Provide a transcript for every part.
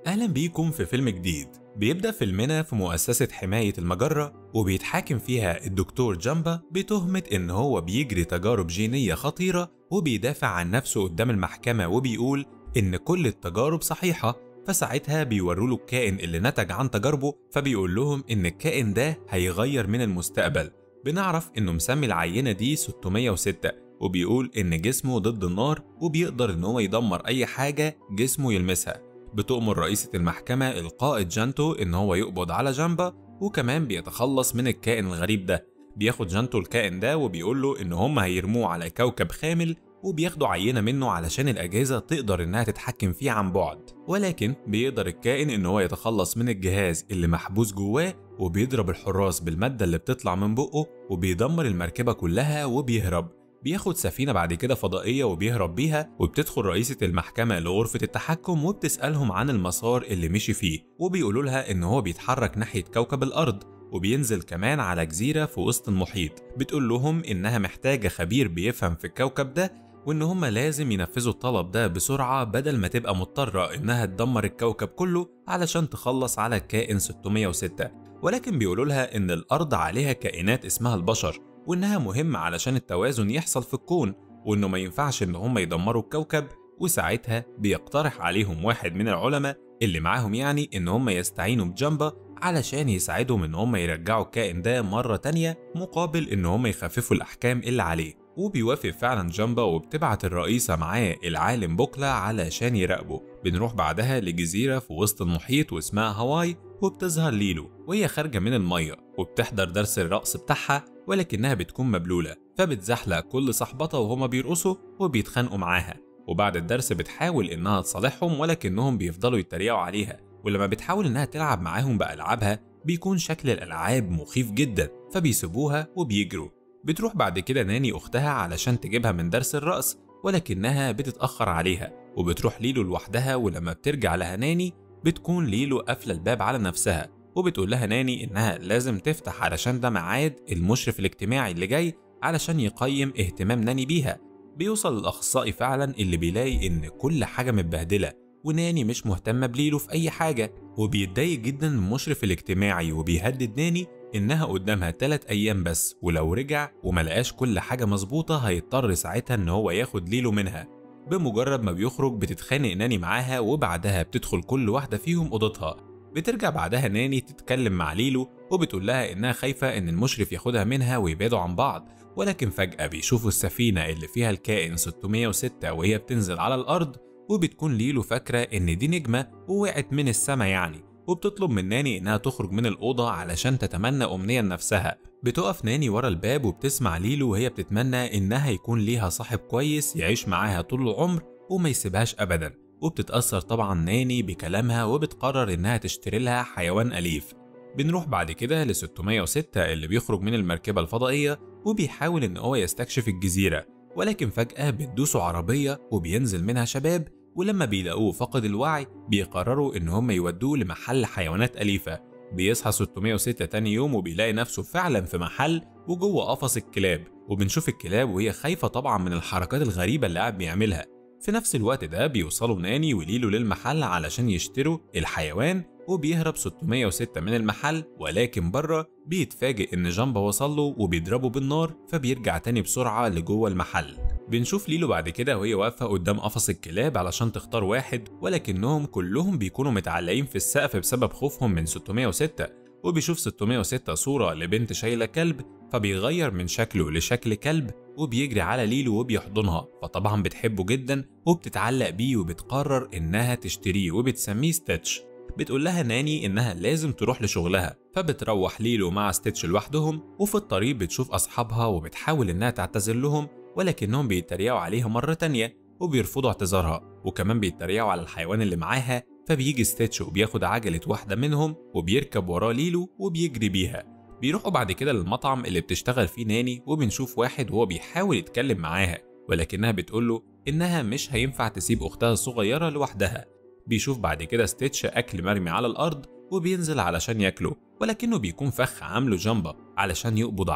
أهلا بيكم في فيلم جديد بيبدأ فيلمنا في مؤسسة حماية المجرة وبيتحاكم فيها الدكتور جامبا بتهمة إن هو بيجري تجارب جينية خطيرة وبيدافع عن نفسه قدام المحكمة وبيقول إن كل التجارب صحيحة فساعتها بيوروا له الكائن اللي نتج عن تجاربه فبيقول لهم إن الكائن ده هيغير من المستقبل بنعرف إنه مسمي العينة دي 606 وبيقول إن جسمه ضد النار وبيقدر إن هو يدمر أي حاجة جسمه يلمسها بتؤمر رئيسة المحكمة القائد جانتو إن هو يقبض على جامبا وكمان بيتخلص من الكائن الغريب ده بياخد جانتو الكائن ده وبيقول له إن هم هيرموه على كوكب خامل وبياخدوا عينة منه علشان الأجهزة تقدر إنها تتحكم فيه عن بعد ولكن بيقدر الكائن إن هو يتخلص من الجهاز اللي محبوس جواه وبيضرب الحراس بالمادة اللي بتطلع من بقه وبيدمر المركبة كلها وبيهرب بياخد سفينة بعد كده فضائية وبيهرب بيها وبتدخل رئيسة المحكمة لغرفة التحكم وبتسألهم عن المسار اللي مشي فيه وبيقولوا لها إن هو بيتحرك ناحية كوكب الأرض وبينزل كمان على جزيرة في وسط المحيط بتقول لهم إنها محتاجة خبير بيفهم في الكوكب ده وإن هما لازم ينفذوا الطلب ده بسرعة بدل ما تبقى مضطرة إنها تدمر الكوكب كله علشان تخلص على الكائن 606 ولكن بيقولوا لها إن الأرض عليها كائنات اسمها البشر وإنها مهمة علشان التوازن يحصل في الكون وإنه ما ينفعش إن هم يدمروا الكوكب وساعتها بيقترح عليهم واحد من العلماء اللي معاهم يعني إن هم يستعينوا بجامبا علشان يساعدهم إن هم يرجعوا الكائن ده مرة تانية مقابل إن هم يخففوا الأحكام اللي عليه وبيوافق فعلا جامبا وبتبعت الرئيسة معاه العالم بوكلا علشان يراقبه بنروح بعدها لجزيرة في وسط المحيط واسمها هاواي وبتظهر ليلو وهي خارجة من المية وبتحضر درس الرقص بتاعها ولكنها بتكون مبلولة فبتزحلق كل صحبتها وهما بيرقصوا وبيتخانقوا معاها وبعد الدرس بتحاول إنها تصالحهم ولكنهم بيفضلوا يتريقوا عليها ولما بتحاول إنها تلعب معاهم بألعابها بيكون شكل الألعاب مخيف جدا فبيسيبوها وبيجروا بتروح بعد كده ناني أختها علشان تجيبها من درس الرقص ولكنها بتتأخر عليها وبتروح ليلو لوحدها ولما بترجع لها ناني بتكون ليلو قافلة الباب على نفسها وبتقول لها ناني إنها لازم تفتح علشان ده ميعاد المشرف الاجتماعي اللي جاي علشان يقيم اهتمام ناني بيها بيوصل الأخصائي فعلا اللي بيلاقي إن كل حاجة متبهدلة وناني مش مهتمة بليلو في أي حاجة وبيتضايق جدا المشرف الاجتماعي وبيهدد ناني إنها قدامها تلات أيام بس ولو رجع وملقاش كل حاجة مظبوطة هيضطر ساعتها إن هو ياخد ليلو منها بمجرد ما بيخرج بتتخانق ناني معاها وبعدها بتدخل كل واحدة فيهم أوضتها بترجع بعدها ناني تتكلم مع ليلو وبتقول لها إنها خايفة إن المشرف ياخدها منها ويبعدوا عن بعض ولكن فجأة بيشوفوا السفينة اللي فيها الكائن 606 وهي بتنزل على الأرض وبتكون ليلو فاكرة إن دي نجمة ووقعت من السما يعني وبتطلب من ناني إنها تخرج من الأوضة علشان تتمنى أمنية لنفسها بتقف ناني ورا الباب وبتسمع ليلو وهي بتتمنى إنها يكون ليها صاحب كويس يعيش معاها طول العمر وما يسيبهاش أبدا وبتتأثر طبعا ناني بكلامها وبتقرر إنها تشتري لها حيوان أليف بنروح بعد كده ل 606 اللي بيخرج من المركبة الفضائية وبيحاول إن هو يستكشف الجزيرة ولكن فجأة بتدوسوا عربية وبينزل منها شباب ولما بيلاقوه فقد الوعي بيقرروا إن هم يودوه لمحل حيوانات أليفة بيصحى 606 تاني يوم وبيلاقي نفسه فعلا في محل وجوه قفص الكلاب وبنشوف الكلاب وهي خايفة طبعا من الحركات الغريبة اللي قاعد بيعملها في نفس الوقت ده بيوصلوا ناني وليلو للمحل علشان يشتروا الحيوان وبيهرب 606 من المحل ولكن بره بيتفاجئ ان جامبا وصل له وبيضربه بالنار فبيرجع تاني بسرعة لجوه المحل بنشوف ليلو بعد كده وهي واقفة قدام قفص الكلاب علشان تختار واحد ولكنهم كلهم بيكونوا متعلقين في السقف بسبب خوفهم من 606 وبيشوف 606 صورة لبنت شايلة كلب فبيغير من شكله لشكل كلب وبيجري على ليلو وبيحضنها فطبعا بتحبه جدا وبتتعلق بيه وبتقرر انها تشتريه وبتسميه ستيتش بتقول لها ناني انها لازم تروح لشغلها فبتروح ليلو مع ستيتش لوحدهم وفي الطريق بتشوف اصحابها وبتحاول انها تعتذر لهم ولكنهم بيتريقوا عليها مرة تانية وبيرفضوا اعتذارها وكمان بيتريقوا على الحيوان اللي معاها فبيجي ستيتش وبياخد عجلة واحدة منهم وبيركب وراه ليلو وبيجري بيها بيروحوا بعد كده للمطعم اللي بتشتغل فيه ناني وبنشوف واحد وهو بيحاول يتكلم معاها ولكنها بتقوله إنها مش هينفع تسيب أختها الصغيرة لوحدها بيشوف بعد كده ستيتش أكل مرمي على الأرض وبينزل علشان ياكله ولكنه بيكون فخ عامله جامبا علشان يقبض عليه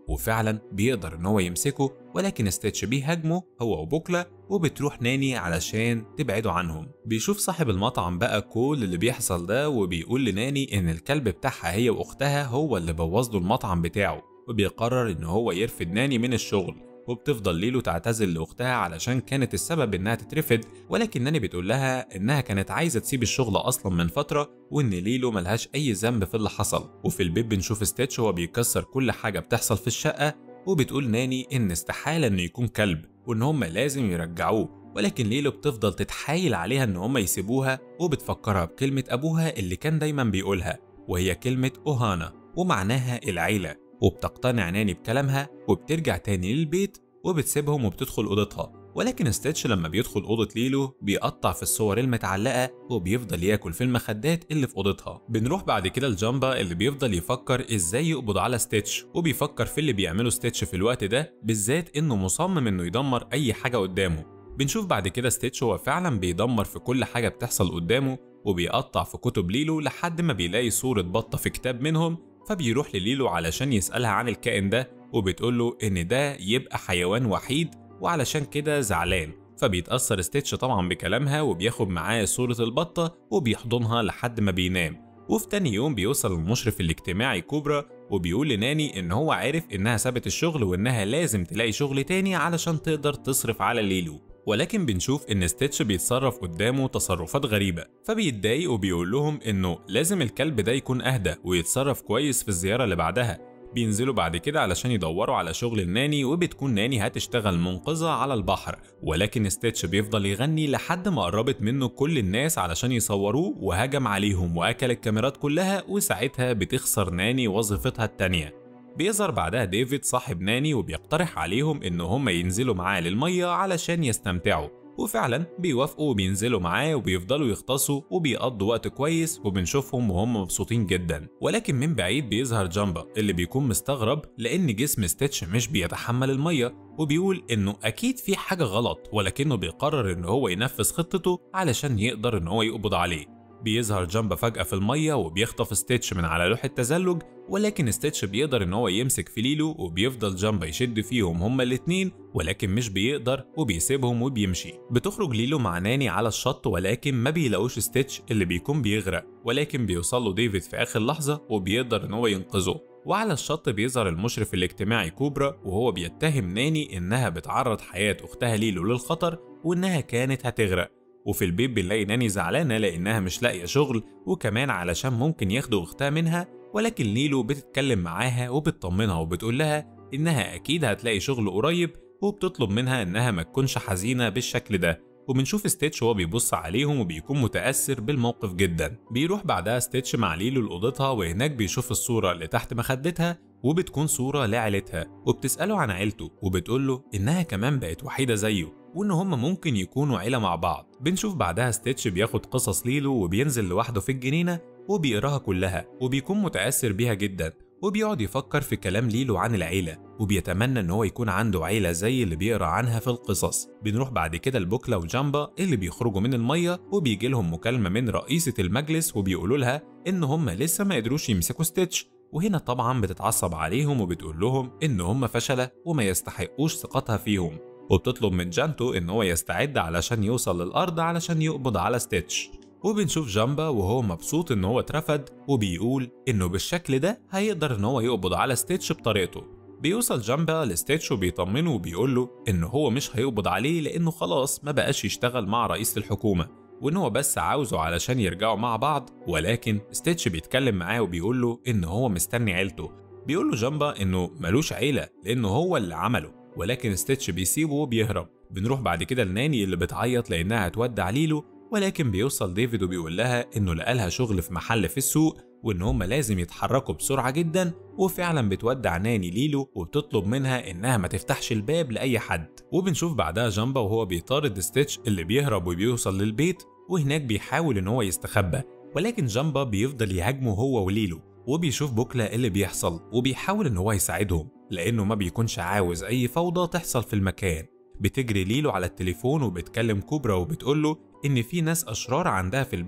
وفعلا بيقدر ان هو يمسكه ولكن ستيتش بيهاجمه هو وبوكلا وبتروح ناني علشان تبعده عنهم بيشوف صاحب المطعم بقى كل اللي بيحصل ده وبيقول لناني ان الكلب بتاعها هي واختها هو اللي بوظ له المطعم بتاعه وبيقرر ان هو يرفد ناني من الشغل وبتفضل ليلو تعتذر لاختها علشان كانت السبب انها تترفد ولكن ناني بتقول لها انها كانت عايزه تسيب الشغل اصلا من فتره وان ليلو ملهاش اي ذنب في اللي حصل وفي البيت بنشوف ستيتش وهو بيكسر كل حاجه بتحصل في الشقه وبتقول ناني ان استحاله انه يكون كلب وان هم لازم يرجعوه ولكن ليلو بتفضل تتحايل عليها ان هم يسيبوها وبتفكرها بكلمه ابوها اللي كان دايما بيقولها وهي كلمه اوهانا ومعناها العيله وبتقتنع ناني بكلامها وبترجع تاني للبيت وبتسيبهم وبتدخل أوضتها ولكن ستيتش لما بيدخل أوضة ليلو بيقطع في الصور المتعلقة وبيفضل ياكل في المخدات اللي في أوضتها بنروح بعد كده لجامبا اللي بيفضل يفكر إزاي يقبض على ستيتش وبيفكر في اللي بيعمله ستيتش في الوقت ده بالذات إنه مصمم إنه يدمر أي حاجة قدامه بنشوف بعد كده ستيتش هو فعلا بيدمر في كل حاجة بتحصل قدامه وبيقطع في كتب ليلو لحد ما بيلاقي صورة بطة في كتاب منهم فبيروح لليلو علشان يسألها عن الكائن ده وبتقول له إن ده يبقى حيوان وحيد وعلشان كده زعلان فبيتأثر ستيتش طبعا بكلامها وبياخد معاه صورة البطة وبيحضنها لحد ما بينام وفي تاني يوم بيوصل المشرف الاجتماعي كوبرا وبيقول لناني إن هو عارف إنها سابت الشغل وإنها لازم تلاقي شغل تاني علشان تقدر تصرف على ليلو ولكن بنشوف ان ستيتش بيتصرف قدامه تصرفات غريبة فبيتضايق وبيقول لهم انه لازم الكلب ده يكون اهدى ويتصرف كويس في الزيارة اللي بعدها بينزلوا بعد كده علشان يدوروا على شغل الناني وبتكون ناني هتشتغل منقذة على البحر ولكن ستيتش بيفضل يغني لحد ما قربت منه كل الناس علشان يصوروه وهجم عليهم واكل الكاميرات كلها وساعتها بتخسر ناني وظيفتها التانية بيظهر بعدها ديفيد صاحب ناني وبيقترح عليهم ان هم ينزلوا معاه للمية علشان يستمتعوا وفعلا بيوافقوا وبينزلوا معاه وبيفضلوا يغطسوا وبيقضوا وقت كويس وبنشوفهم وهم مبسوطين جدا ولكن من بعيد بيظهر جامبا اللي بيكون مستغرب لان جسم ستيتش مش بيتحمل الميه وبيقول انه اكيد في حاجه غلط ولكنه بيقرر ان هو ينفذ خطته علشان يقدر ان هو يقبض عليه بيظهر جامبا فجأة في المية وبيخطف ستيتش من على لوح التزلج ولكن ستيتش بيقدر ان هو يمسك في ليلو وبيفضل جامبا يشد فيهم هما الاتنين ولكن مش بيقدر وبيسيبهم وبيمشي بتخرج ليلو مع ناني على الشط ولكن ما بيلاقوش ستيتش اللي بيكون بيغرق ولكن بيوصل له ديفيد في اخر لحظة وبيقدر ان هو ينقذه وعلى الشط بيظهر المشرف الاجتماعي كوبرا وهو بيتهم ناني انها بتعرض حياة اختها ليلو للخطر وانها كانت هتغرق وفي البيت بنلاقي ناني زعلانة لأنها مش لاقية شغل وكمان علشان ممكن ياخدوا أختها منها ولكن ليلو بتتكلم معاها وبتطمنها وبتقول لها إنها أكيد هتلاقي شغل قريب وبتطلب منها إنها ما تكونش حزينة بالشكل ده وبنشوف ستيتش وهو بيبص عليهم وبيكون متأثر بالموقف جدا بيروح بعدها ستيتش مع ليلو لأوضتها وهناك بيشوف الصورة اللي تحت مخدتها وبتكون صورة لعيلتها وبتسأله عن عيلته وبتقول له إنها كمان بقت وحيدة زيه وإن هما ممكن يكونوا عيلة مع بعض بنشوف بعدها ستيتش بياخد قصص ليلو وبينزل لوحده في الجنينة وبيقراها كلها وبيكون متأثر بيها جدا وبيقعد يفكر في كلام ليلو عن العيلة وبيتمنى ان هو يكون عنده عيلة زي اللي بيقرا عنها في القصص بنروح بعد كده لبوكلا وجامبا اللي بيخرجوا من المية وبيجي لهم مكالمة من رئيسة المجلس وبيقولوا لها ان هم لسه ما قدروش يمسكوا ستيتش وهنا طبعا بتتعصب عليهم وبتقول لهم ان هم فشلة وما يستحقوش ثقتها فيهم وبتطلب من جانتو ان هو يستعد علشان يوصل للارض علشان يقبض على ستيتش وبنشوف جامبا وهو مبسوط ان هو اترفد وبيقول انه بالشكل ده هيقدر ان هو يقبض على ستيتش بطريقته بيوصل جامبا لستيتش وبيطمنه وبيقول له ان هو مش هيقبض عليه لانه خلاص ما بقاش يشتغل مع رئيس الحكومه وان هو بس عاوزه علشان يرجعوا مع بعض ولكن ستيتش بيتكلم معاه وبيقول له ان هو مستني عيلته بيقول له جامبا انه ملوش عيله لانه هو اللي عمله ولكن ستيتش بيسيبه وبيهرب بنروح بعد كده لناني اللي بتعيط لانها هتودع ليلو ولكن بيوصل ديفيد وبيقول لها انه لقالها شغل في محل في السوق وان هما لازم يتحركوا بسرعه جدا وفعلا بتودع ناني ليلو وبتطلب منها انها ما تفتحش الباب لاي حد وبنشوف بعدها جامبا وهو بيطارد ستيتش اللي بيهرب وبيوصل للبيت وهناك بيحاول ان هو يستخبى ولكن جامبا بيفضل يهاجمه هو وليلو وبيشوف بوكلا اللي بيحصل وبيحاول ان هو يساعدهم لأنه ما بيكونش عاوز أي فوضى تحصل في المكان بتجري ليلو على التليفون وبتكلم كوبرا وبتقوله إن في ناس أشرار عندها في البيت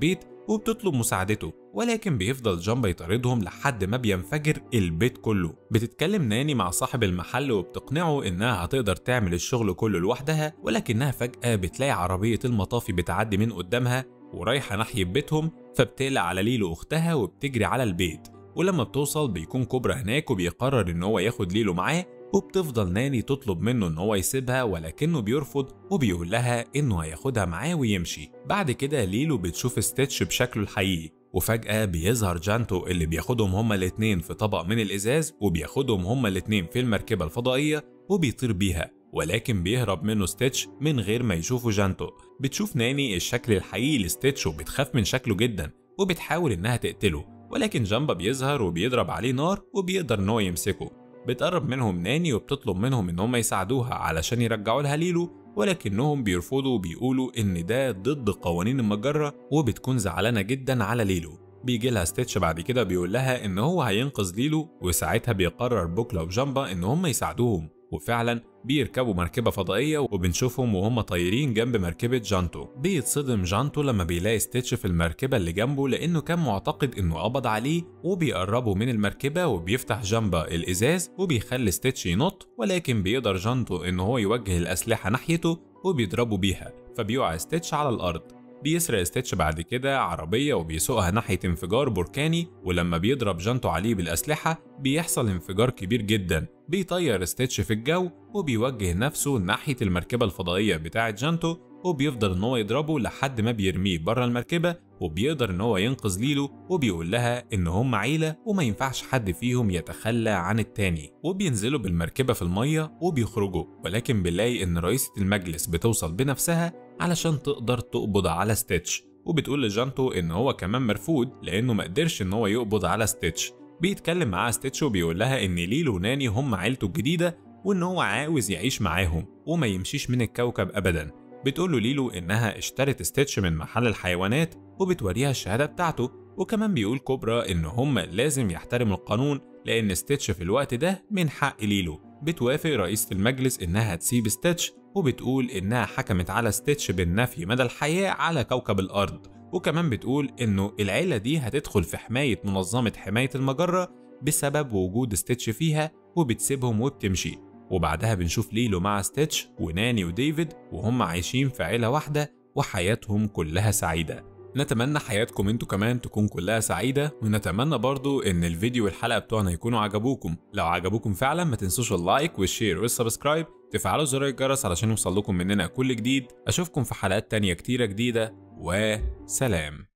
وبتطلب مساعدته ولكن بيفضل جامبا يطاردهم لحد ما بينفجر البيت كله بتتكلم ناني مع صاحب المحل وبتقنعه انها هتقدر تعمل الشغل كله لوحدها ولكنها فجأة بتلاقي عربية المطافي بتعدي من قدامها ورايحة ناحية بيتهم فبتقلق على ليلو أختها وبتجري على البيت ولما بتوصل بيكون كوبرا هناك وبيقرر ان هو ياخد ليلو معاه وبتفضل ناني تطلب منه ان هو يسيبها ولكنه بيرفض وبيقول لها انه هياخدها معاه ويمشي بعد كده ليلو بتشوف ستيتش بشكله الحقيقي وفجأة بيظهر جانتو اللي بياخدهم هما الاتنين في طبق من الإزاز وبياخدهم هما الاتنين في المركبة الفضائية وبيطير بيها ولكن بيهرب منه ستيتش من غير ما يشوفه جانتو بتشوف ناني الشكل الحقيقي لستيتش وبتخاف من شكله جدا وبتحاول انها تقتله ولكن جامبا بيظهر وبيضرب عليه نار وبيقدر ان هو يمسكه بتقرب منهم ناني وبتطلب منهم ان هم يساعدوها علشان يرجعوا لها ليلو ولكنهم بيرفضوا وبيقولوا ان ده ضد قوانين المجرة وبتكون زعلانة جدا على ليلو بيجي لها ستيتش بعد كده بيقول لها ان هو هينقذ ليلو وساعتها بيقرر بوكلا وجامبا ان هم يساعدوهم وفعلا بيركبوا مركبة فضائية وبنشوفهم وهم طايرين جنب مركبة جانتو بيتصدم جانتو لما بيلاقي ستيتش في المركبة اللي جنبه لأنه كان معتقد إنه قبض عليه وبيقربوا من المركبة وبيفتح جامبا الإزاز وبيخلي ستيتش ينط ولكن بيقدر جانتو إن هو يوجه الأسلحة ناحيته وبيضربوا بيها فبيقع ستيتش على الأرض بيسرق ستيتش بعد كده عربية وبيسوقها ناحية انفجار بركاني ولما بيضرب جانتو عليه بالأسلحة بيحصل انفجار كبير جدا بيطير ستيتش في الجو وبيوجه نفسه ناحية المركبة الفضائية بتاعة جانتو وبيفضل ان هو يضربه لحد ما بيرميه بره المركبة وبيقدر ان هو ينقذ ليلو وبيقول لها ان هم عيلة وما ينفعش حد فيهم يتخلى عن التاني وبينزلوا بالمركبة في المية وبيخرجوا ولكن بنلاقي ان رئيسة المجلس بتوصل بنفسها علشان تقدر تقبض على ستيتش وبتقول لجانتو ان هو كمان مرفوض لانه ما قدرش ان هو يقبض على ستيتش بيتكلم معاها ستيتش وبيقول لها ان ليلو وناني هم عيلته الجديدة وان هو عاوز يعيش معاهم وما يمشيش من الكوكب ابدا بتقول له ليلو انها اشترت ستيتش من محل الحيوانات وبتوريها الشهادة بتاعته وكمان بيقول كوبرا ان هم لازم يحترموا القانون لان ستيتش في الوقت ده من حق ليلو بتوافق رئيسة المجلس انها تسيب ستيتش وبتقول انها حكمت على ستيتش بالنفي مدى الحياة على كوكب الارض وكمان بتقول انه العيلة دي هتدخل في حماية منظمة حماية المجرة بسبب وجود ستيتش فيها وبتسيبهم وبتمشي وبعدها بنشوف ليلو مع ستيتش وناني وديفيد وهم عايشين في عيلة واحدة وحياتهم كلها سعيدة نتمنى حياتكم انتوا كمان تكون كلها سعيدة ونتمنى برضو ان الفيديو والحلقة بتوعنا يكونوا عجبوكم لو عجبوكم فعلا ما تنسوش اللايك والشير والسبسكرايب تفعلوا زر الجرس علشان يوصل لكم مننا كل جديد اشوفكم في حلقات تانية كتيرة جديدة وسلام